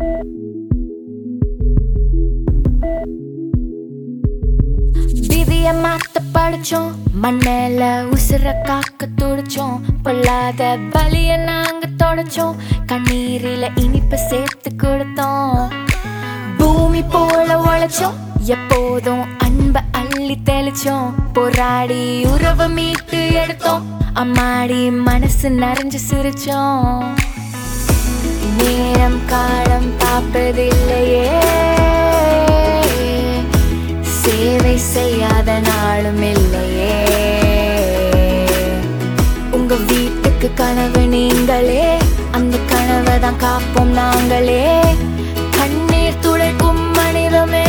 விதிய மாத்த படிச்சோம் மண்ணில உசுர காக்க துடிச்சோம் பொல்லாத வலிய நாங்க தொடச்சோம் கண்ணீரில இனிப்பு சேர்த்து கொடுத்தோம் பூமி போல உழைச்சோம் எப்போதும் அன்ப அள்ளி தெளிச்சோம் போராடி உறவை மீட்டு எடுத்தோம் அம்மாடி மனசு நிறைஞ்சு சிரிச்சோம் நேரம் காலம் பார்ப்பதில்லையே சேவை செய்யாத நாளும் இல்லையே உங்க வீட்டுக்கு கனவு நீங்களே அந்த கனவை தான் காப்போம் நாங்களே கண்ணீர் துடைக்கும் மனிதமே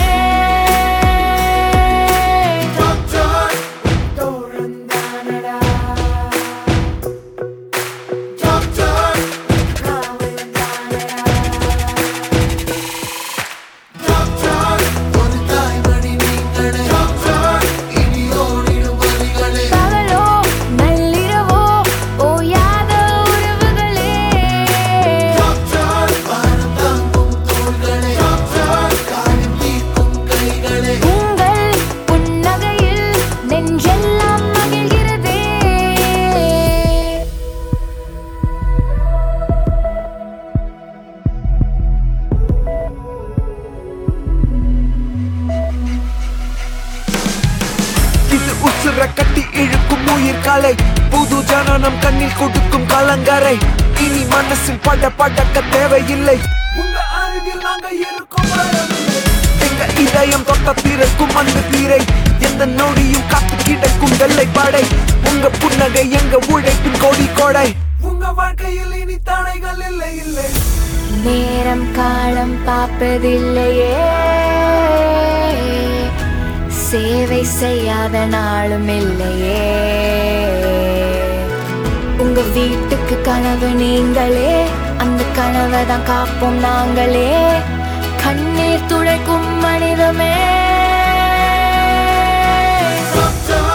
பகலோ நள்ளிரவோ ஓயாத உறவுகளே உங்கள் புன்னகையில் நெஞ்செல்லாம் மகிழ்கிறதே இது உசுர கட்டி இழுக்கும் உயிர் காலை புது ஜனனம் கண்ணில் கொடுக்கும் கலங்கரை இனி மனசில் பட படக்க தேவையில்லை உங்க அருகில் நாங்க இருக்கோம் வரவில்லை. எங்க இதயம் தொட்ட பிறக்கும் அந்த தீரை எந்த நொடியும் காத்து கிடைக்கும் வெள்ளை படை உங்க புன்னகை எங்க உழைப்பின் கோடி கோடை உங்க வாழ்க்கையில் இனி தடைகள் இல்லை இல்லை நேரம் காலம் பார்ப்பதில்லையே சேவை செய்யாத நாளும் இல்லையே உங்க வீட்டுக்கு கனவு நீங்களே அந்த கனவை தான் காப்போம் நாங்களே கண்ணீர் துடைக்கும் மனிதமே